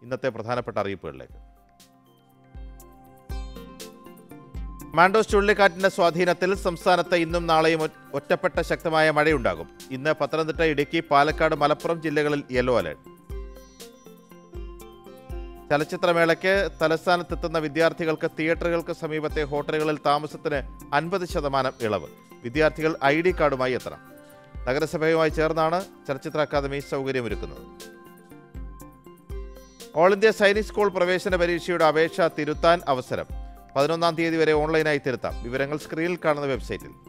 ഇന്നത്തെ പ്രധാനപ്പെട്ട അറിയിപ്പുകളിലേക്ക് മാൻഡോസ് ചുഴലിക്കാറ്റിന്റെ സ്വാധീനത്തിൽ സംസ്ഥാനത്ത് ഇന്നും നാളെയും ഒ- ഒറ്റപ്പെട്ട ശക്തമായ മഴയുണ്ടാകും ഇന്ന് പത്തനംതിട്ട ഇടുക്കി പാലക്കാട് മലപ്പുറം ജില്ലകളിൽ യെല്ലോ അലേർട്ട് ചലച്ചിത്രമേളയ്ക്ക് തലസ്ഥാനത്തെത്തുന്ന വിദ്യാർത്ഥികൾക്ക് തിയേറ്ററുകൾക്ക് സമീപത്തെ ഹോട്ടലുകളിൽ താമസത്തിന് അൻപത് ശതമാനം ഇളവ് വിദ്യാർത്ഥികൾ ഐ ഡി കാർഡുമായി എത്തണം നഗരസഭയുമായി ചേർന്നാണ് ചലച്ചിത്ര അക്കാദമി സൗകര്യമൊരുക്കുന്നത് ഓൾ ഇന്ത്യ സൈനിക് സ്കൂൾ പ്രവേശന പരീക്ഷയുടെ അപേക്ഷ തിരുത്താൻ അവസരം പതിനൊന്നാം തീയതി വരെ ഓൺലൈനായി തിരുത്താം വിവരങ്ങൾ സ്ക്രീനിൽ കാണുന്ന വെബ്സൈറ്റിൽ